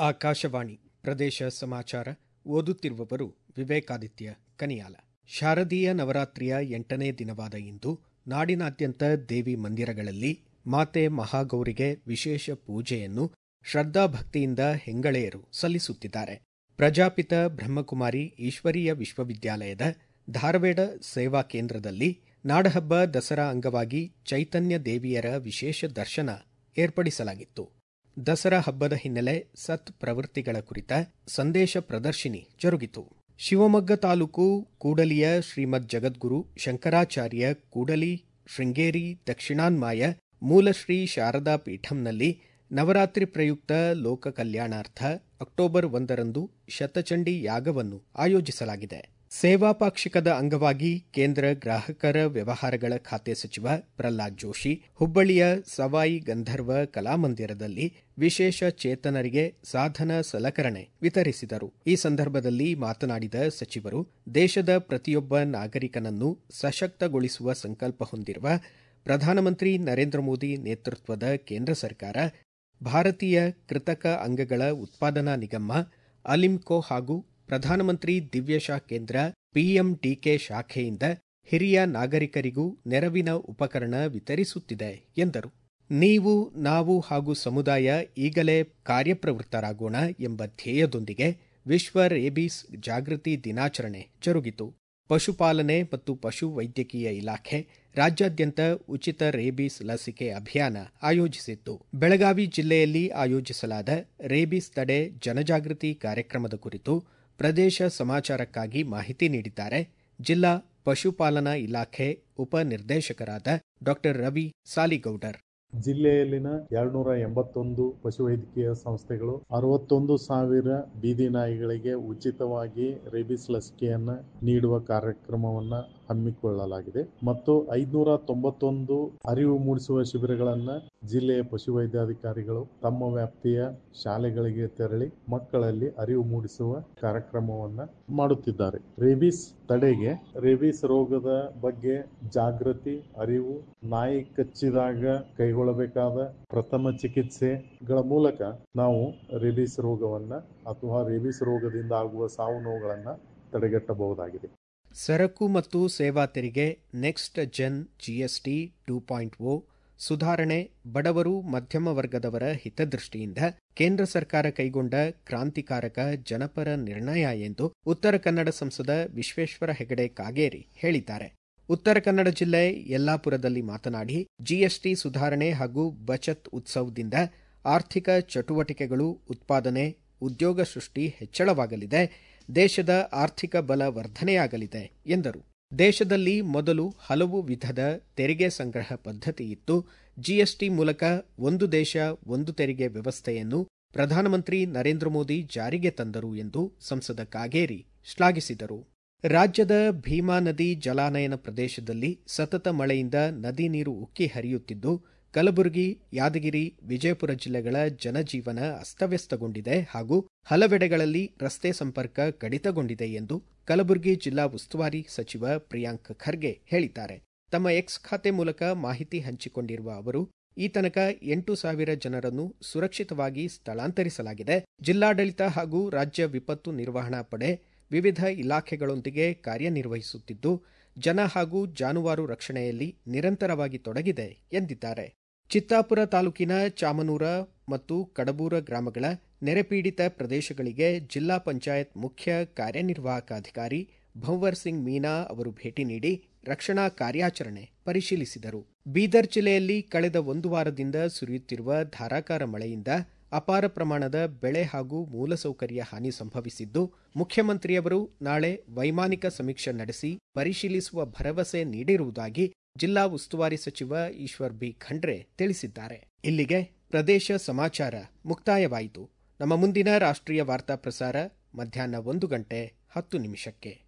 ಆಕಾಶವಾಣಿ ಪ್ರದೇಶ ಸಮಾಚಾರ ಓದುತ್ತಿರುವವರು ವಿವೇಕಾದಿತ್ಯ ಕನಿಯಾಲ ಶಾರದೀಯ ನವರಾತ್ರಿಯ ಎಂಟನೇ ದಿನವಾದ ಇಂದು ನಾಡಿನಾದ್ಯಂತ ದೇವಿ ಮಂದಿರಗಳಲ್ಲಿ ಮಾತೆ ಮಹಾಗೌರಿಗೆ ವಿಶೇಷ ಪೂಜೆಯನ್ನು ಶ್ರದ್ಧಾಭಕ್ತಿಯಿಂದ ಹೆಂಗಳೆಯರು ಸಲ್ಲಿಸುತ್ತಿದ್ದಾರೆ ಪ್ರಜಾಪಿತ ಬ್ರಹ್ಮಕುಮಾರಿ ಈಶ್ವರೀಯ ವಿಶ್ವವಿದ್ಯಾಲಯದ ಧಾರವಾಡ ಸೇವಾ ಕೇಂದ್ರದಲ್ಲಿ ನಾಡಹಬ್ಬ ದಸರಾ ಅಂಗವಾಗಿ ಚೈತನ್ಯ ದೇವಿಯರ ವಿಶೇಷ ದರ್ಶನ ಏರ್ಪಡಿಸಲಾಗಿತ್ತು ದಸರಾ ಹಬ್ಬದ ಹಿನ್ನೆಲೆ ಸತ್ ಪ್ರವೃತ್ತಿಗಳ ಕುರಿತ ಸಂದೇಶ ಪ್ರದರ್ಶಿನಿ ಜರುಗಿತು ಶಿವಮೊಗ್ಗ ತಾಲೂಕು ಕೂಡಲಿಯ ಶ್ರೀಮದ್ ಜಗದ್ಗುರು ಶಂಕರಾಚಾರ್ಯ ಕೂಡಲಿ ಶೃಂಗೇರಿ ದಕ್ಷಿಣಾನ್ಮಾಯ ಮೂಲಶ್ರೀ ಶಾರದಾ ಪೀಠಂನಲ್ಲಿ ನವರಾತ್ರಿ ಪ್ರಯುಕ್ತ ಲೋಕ ಕಲ್ಯಾಣಾರ್ಥ ಅಕ್ಟೋಬರ್ ಒಂದರಂದು ಶತಚಂಡಿ ಯಾಗವನ್ನು ಆಯೋಜಿಸಲಾಗಿದೆ ಸೇವಾ ಪಾಕ್ಷಿಕದ ಅಂಗವಾಗಿ ಕೇಂದ್ರ ಗ್ರಾಹಕರ ವ್ಯವಹಾರಗಳ ಖಾತೆ ಸಚಿವ ಪ್ರಹ್ಲಾದ್ ಜೋಶಿ ಹುಬ್ಬಳ್ಳಿಯ ಸವಾಯಿ ಗಂಧರ್ವ ಕಲಾಮಂದಿರದಲ್ಲಿ ವಿಶೇಷ ಚೇತನರಿಗೆ ಸಾಧನ ಸಲಕರಣೆ ವಿತರಿಸಿದರು ಈ ಸಂದರ್ಭದಲ್ಲಿ ಮಾತನಾಡಿದ ಸಚಿವರು ದೇಶದ ಪ್ರತಿಯೊಬ್ಬ ನಾಗರಿಕನನ್ನು ಸಶಕ್ತಗೊಳಿಸುವ ಸಂಕಲ್ಪ ಹೊಂದಿರುವ ಪ್ರಧಾನಮಂತ್ರಿ ನರೇಂದ್ರ ಮೋದಿ ನೇತೃತ್ವದ ಕೇಂದ್ರ ಸರ್ಕಾರ ಭಾರತೀಯ ಕೃತಕ ಅಂಗಗಳ ಉತ್ಪಾದನಾ ನಿಗಮ ಅಲಿಮ್ಕೋ ಹಾಗೂ ಪ್ರಧಾನಮಂತ್ರಿ ದಿವ್ಯಶಾ ಕೇಂದ್ರ ಪಿಎಂಡಿಕೆ ಶಾಖೆಯಿಂದ ಹಿರಿಯ ನಾಗರಿಕರಿಗೂ ನೆರವಿನ ಉಪಕರಣ ವಿತರಿಸುತ್ತಿದೆ ಎಂದರು ನೀವು ನಾವು ಹಾಗೂ ಸಮುದಾಯ ಈಗಲೇ ಕಾರ್ಯಪ್ರವೃತ್ತರಾಗೋಣ ಎಂಬ ಧ್ಯೇಯದೊಂದಿಗೆ ವಿಶ್ವ ರೇಬೀಸ್ ಜಾಗೃತಿ ದಿನಾಚರಣೆ ಜರುಗಿತು ಪಶುಪಾಲನೆ ಮತ್ತು ಪಶು ವೈದ್ಯಕೀಯ ಇಲಾಖೆ ರಾಜ್ಯಾದ್ಯಂತ ಉಚಿತ ರೇಬೀಸ್ ಲಸಿಕೆ ಅಭಿಯಾನ ಆಯೋಜಿಸಿತ್ತು ಬೆಳಗಾವಿ ಜಿಲ್ಲೆಯಲ್ಲಿ ಆಯೋಜಿಸಲಾದ ರೇಬೀಸ್ ತಡೆ ಜನಜಾಗೃತಿ ಕಾರ್ಯಕ್ರಮದ ಕುರಿತು ಪ್ರದೇಶ ಸಮಾಚಾರಕ್ಕಾಗಿ ಮಾಹಿತಿ ನೀಡಿದ್ದಾರೆ ಜಿಲ್ಲಾ ಪಶುಪಾಲನಾ ಇಲಾಖೆ ಉಪನಿರ್ದೇಶಕರಾದ ಡಾ ರವಿ ಸಾಲಿಗೌಡರ್ ಜಿಲ್ಲೆಯಲ್ಲಿನ ಎರಡ್ನೂರ ಎಂಬತ್ತೊಂದು ಪಶುವೈದ್ಯಕೀಯ ಸಂಸ್ಥೆಗಳು ಅರವತ್ತೊಂದು ಸಾವಿರ ಬೀದಿ ನಾಯಿಗಳಿಗೆ ಉಚಿತವಾಗಿ ರೇಬಿಸ್ ಲಸಿಕೆಯನ್ನ ನೀಡುವ ಕಾರ್ಯಕ್ರಮವನ್ನ ಹಮ್ಮಿಕೊಳ್ಳಲಾಗಿದೆ ಮತ್ತು ಐದುನೂರ ತೊಂಬತ್ತೊಂದು ಅರಿವು ಮೂಡಿಸುವ ಶಿಬಿರಗಳನ್ನ ಜಿಲ್ಲೆಯ ಪಶುವೈದ್ಯಾಧಿಕಾರಿಗಳು ತಮ್ಮ ವ್ಯಾಪ್ತಿಯ ಶಾಲೆಗಳಿಗೆ ತೆರಳಿ ಮಕ್ಕಳಲ್ಲಿ ಅರಿವು ಮೂಡಿಸುವ ಕಾರ್ಯಕ್ರಮವನ್ನ ಮಾಡುತ್ತಿದ್ದಾರೆ ರೇಬಿಸ್ ತಡೆಗೆ ರೇಬಿಸ್ ರೋಗದ ಬಗ್ಗೆ ಜಾಗೃತಿ ಅರಿವು ನಾಯಿ ಕಚ್ಚಿದಾಗ ಕೈಗೊಳ್ಳಬೇಕಾದ ಪ್ರಥಮ ಚಿಕಿತ್ಸೆಗಳ ಮೂಲಕ ನಾವು ರೇಬಿಸ್ ರೋಗವನ್ನ ಅಥವಾ ರೇಬಿಸ್ ರೋಗದಿಂದ ಆಗುವ ಸಾವು ನೋವುಗಳನ್ನ ತಡೆಗಟ್ಟಬಹುದಾಗಿದೆ ಸರಕು ಮತ್ತು ಸೇವಾ ತೆರಿಗೆ next gen GST two point O ಸುಧಾರಣೆ ಬಡವರು ಮಧ್ಯಮ ವರ್ಗದವರ ಹಿತದೃಷ್ಟಿಯಿಂದ ಕೇಂದ್ರ ಸರ್ಕಾರ ಕೈಗೊಂಡ ಕ್ರಾಂತಿಕಾರಕ ಜನಪರ ನಿರ್ಣಯ ಎಂದು ಉತ್ತರ ಕನ್ನಡ ಸಂಸದ ವಿಶ್ವೇಶ್ವರ ಹೆಗಡೆ ಕಾಗೇರಿ ಹೇಳಿದ್ದಾರೆ ಉತ್ತರ ಕನ್ನಡ ಜಿಲ್ಲೆ ಯಲ್ಲಾಪುರದಲ್ಲಿ ಮಾತನಾಡಿ ಜಿಎಸ್ಟಿ ಸುಧಾರಣೆ ಹಾಗೂ ಬಚತ್ ಉತ್ಸವದಿಂದ ಆರ್ಥಿಕ ಚಟುವಟಿಕೆಗಳು ಉತ್ಪಾದನೆ ಉದ್ಯೋಗ ಸೃಷ್ಟಿ ಹೆಚ್ಚಳವಾಗಲಿದೆ ದೇಶದ ಆರ್ಥಿಕ ಬಲ ವರ್ಧನೆಯಾಗಲಿದೆ ಎಂದರು ದೇಶದಲ್ಲಿ ಮೊದಲು ಹಲವು ವಿಧದ ತೆರಿಗೆ ಸಂಗ್ರಹ ಪದ್ಧತಿ ಇತ್ತು ಜಿಎಸ್ಟಿ ಮೂಲಕ ಒಂದು ದೇಶ ಒಂದು ತೆರಿಗೆ ವ್ಯವಸ್ಥೆಯನ್ನು ಪ್ರಧಾನಮಂತ್ರಿ ನರೇಂದ್ರ ಮೋದಿ ಜಾರಿಗೆ ತಂದರು ಎಂದು ಸಂಸದ ಕಾಗೇರಿ ಶ್ಲಾಘಿಸಿದರು ರಾಜ್ಯದ ಭೀಮಾ ನದಿ ಜಲಾನಯನ ಪ್ರದೇಶದಲ್ಲಿ ಸತತ ಮಳೆಯಿಂದ ನದಿ ನೀರು ಉಕ್ಕಿ ಹರಿಯುತ್ತಿದ್ದು ಕಲಬುರಗಿ ಯಾದಗಿರಿ ವಿಜಯಪುರ ಜಿಲ್ಲೆಗಳ ಜನಜೀವನ ಅಸ್ತವ್ಯಸ್ತಗೊಂಡಿದೆ ಹಾಗೂ ಹಲವೆಡೆಗಳಲ್ಲಿ ರಸ್ತೆ ಸಂಪರ್ಕ ಕಡಿತಗೊಂಡಿದೆ ಎಂದು ಕಲಬುರಗಿ ಜಿಲ್ಲಾ ಉಸ್ತುವಾರಿ ಸಚಿವ ಪ್ರಿಯಾಂಕ್ ಖರ್ಗೆ ಹೇಳಿದ್ದಾರೆ ತಮ್ಮ ಎಕ್ಸ್ ಖಾತೆ ಮೂಲಕ ಮಾಹಿತಿ ಹಂಚಿಕೊಂಡಿರುವ ಅವರು ಈ ತನಕ ಎಂಟು ಸಾವಿರ ಜನರನ್ನು ಸುರಕ್ಷಿತವಾಗಿ ಸ್ಥಳಾಂತರಿಸಲಾಗಿದೆ ಜಿಲ್ಲಾಡಳಿತ ಹಾಗೂ ರಾಜ್ಯ ವಿಪತ್ತು ನಿರ್ವಹಣಾ ಪಡೆ ವಿವಿಧ ಇಲಾಖೆಗಳೊಂದಿಗೆ ಕಾರ್ಯನಿರ್ವಹಿಸುತ್ತಿದ್ದು ಜನ ಹಾಗೂ ಜಾನುವಾರು ರಕ್ಷಣೆಯಲ್ಲಿ ನಿರಂತರವಾಗಿ ತೊಡಗಿದೆ ಎಂದಿದ್ದಾರೆ ಚಿತ್ತಾಪುರ ತಾಲೂಕಿನ ಚಾಮನೂರ ಮತ್ತು ಕಡಬೂರ ಗ್ರಾಮಗಳ ನೆರೆಪೀಡಿತ ಪ್ರದೇಶಗಳಿಗೆ ಜಿಲ್ಲಾ ಪಂಚಾಯತ್ ಮುಖ್ಯ ಕಾರ್ಯನಿರ್ವಾಹಕ ಅಧಿಕಾರಿ ಭಂವರ್ ಸಿಂಗ್ ಮೀನಾ ಅವರು ಭೇಟಿ ನೀಡಿ ರಕ್ಷಣಾ ಕಾರ್ಯಾಚರಣೆ ಪರಿಶೀಲಿಸಿದರು ಬೀದರ್ ಜಿಲ್ಲೆಯಲ್ಲಿ ಕಳೆದ ಒಂದು ವಾರದಿಂದ ಸುರಿಯುತ್ತಿರುವ ಧಾರಾಕಾರ ಮಳೆಯಿಂದ ಅಪಾರ ಪ್ರಮಾಣದ ಬೆಳೆ ಹಾಗೂ ಮೂಲಸೌಕರ್ಯ ಹಾನಿ ಸಂಭವಿಸಿದ್ದು ಮುಖ್ಯಮಂತ್ರಿಯವರು ನಾಳೆ ವೈಮಾನಿಕ ಸಮೀಕ್ಷೆ ನಡೆಸಿ ಪರಿಶೀಲಿಸುವ ಭರವಸೆ ನೀಡಿರುವುದಾಗಿ ಜಿಲ್ಲಾ ಉಸ್ತುವಾರಿ ಸಚಿವ ಈಶ್ವರ್ ಬಿ ಖಂಡ್ರೆ ತಿಳಿಸಿದ್ದಾರೆ ಇಲ್ಲಿಗೆ ಪ್ರದೇಶ ಸಮಾಚಾರ ಮುಕ್ತಾಯವಾಯಿತು ನಮ್ಮ ಮುಂದಿನ ರಾಷ್ಟ್ರೀಯ ವಾರ್ತಾ ಪ್ರಸಾರ ಮಧ್ಯಾಹ್ನ ಒಂದು ಗಂಟೆ ಹತ್ತು ನಿಮಿಷಕ್ಕೆ